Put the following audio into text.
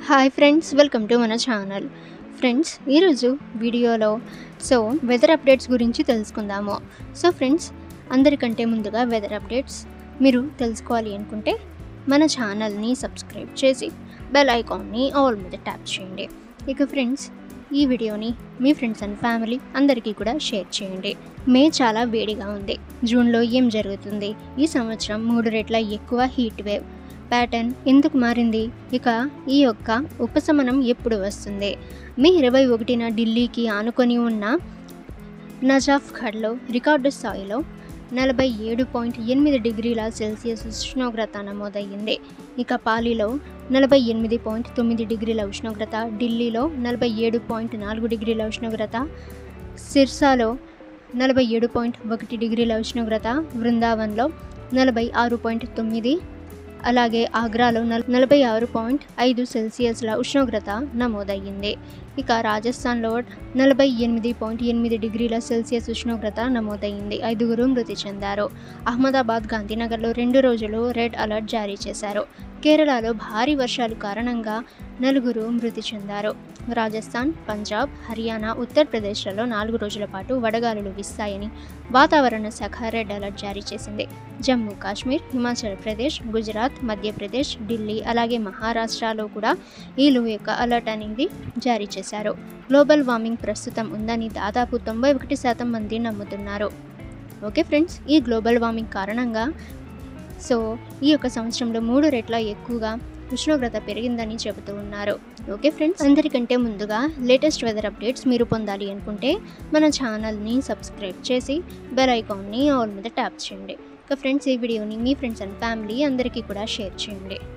hi friends welcome to మన channel friends ఈరోజు వీడియోలో సో వెదర్ అప్డేట్స్ గురించి తెలుసుకుందాము సో ఫ్రెండ్స్ అందరికంటే ముందుగా వెదర్ అప్డేట్స్ మీరు తెలుసుకోవాలి అనుకుంటే మన ఛానల్ని సబ్స్క్రైబ్ చేసి బెల్ ఐకాన్ని ఆల్ మీద ట్యాప్ చేయండి ఇక ఫ్రెండ్స్ ఈ వీడియోని మీ ఫ్రెండ్స్ అండ్ ఫ్యామిలీ అందరికీ కూడా షేర్ చేయండి మే చాలా వేడిగా ఉంది జూన్లో ఏం జరుగుతుంది ఈ సంవత్సరం మూడు రెట్ల ఎక్కువ హీట్ వేవ్ ప్యాటర్న్ ఎందుకు మారింది ఇక ఈ యొక్క ఉపశమనం ఎప్పుడు వస్తుంది మే ఇరవై ఒకటిన ఢిల్లీకి ఆనుకొని ఉన్న నజాఫ్ఘడ్లో రికార్డు స్థాయిలో నలభై ఏడు పాయింట్ ఎనిమిది డిగ్రీల సెల్సియస్ ఉష్ణోగ్రత నమోదయ్యింది ఇక పాలిలో నలభై ఎనిమిది పాయింట్ తొమ్మిది డిగ్రీల ఉష్ణోగ్రత ఢిల్లీలో నలభై ఏడు పాయింట్ నాలుగు డిగ్రీల ఉష్ణోగ్రత సిర్సాలో నలభై ఏడు పాయింట్ ఒకటి డిగ్రీల ఉష్ణోగ్రత బృందావన్లో నలభై ఆరు పాయింట్ తొమ్మిది అలాగే ఆగ్రాలో నల్ నలభై ఆరు పాయింట్ ఐదు సెల్సియస్ల ఉష్ణోగ్రత నమోదయ్యింది ఇక రాజస్థాన్లో నలభై ఎనిమిది పాయింట్ ఎనిమిది డిగ్రీల సెల్సియస్ ఉష్ణోగ్రత నమోదయ్యింది ఐదుగురు మృతి చెందారు అహ్మదాబాద్ గాంధీనగర్లో రెండు రోజులు రెడ్ అలర్ట్ జారీ చేశారు కేరళలో భారీ వర్షాలు కారణంగా నలుగురు మృతి చెందారు రాజస్థాన్ పంజాబ్ హర్యానా ఉత్తరప్రదేశ్లలో నాలుగు రోజుల పాటు వడగాలులు వీస్తాయని వాతావరణ శాఖ రెడ్ అలర్ట్ జారీ చేసింది జమ్మూ కాశ్మీర్ హిమాచల్ ప్రదేశ్ గుజరాత్ మధ్యప్రదేశ్ ఢిల్లీ అలాగే మహారాష్ట్రలో కూడా ఈ లో యొక్క అలర్ట్ అనేది జారీ చేశారు గ్లోబల్ వార్మింగ్ ప్రస్తుతం ఉందని దాదాపు తొంభై ఒకటి శాతం మంది నమ్ముతున్నారు ఓకే ఫ్రెండ్స్ ఈ గ్లోబల్ వార్మింగ్ కారణంగా సో ఈ యొక్క సంవత్సరంలో మూడు రెట్ల ఎక్కువగా ఉష్ణోగ్రత పెరిగిందని చెబుతూ ఉన్నారు ఓకే ఫ్రెండ్స్ అందరికంటే ముందుగా లేటెస్ట్ వెదర్ అప్డేట్స్ మీరు పొందాలి అనుకుంటే మన ఛానల్ని సబ్స్క్రైబ్ చేసి బెల్ ఐకాన్ని ఆల్ మీద ట్యాప్ చేయండి ఇక ఫ్రెండ్స్ ఈ వీడియోని మీ ఫ్రెండ్స్ అండ్ ఫ్యామిలీ అందరికీ కూడా షేర్ చేయండి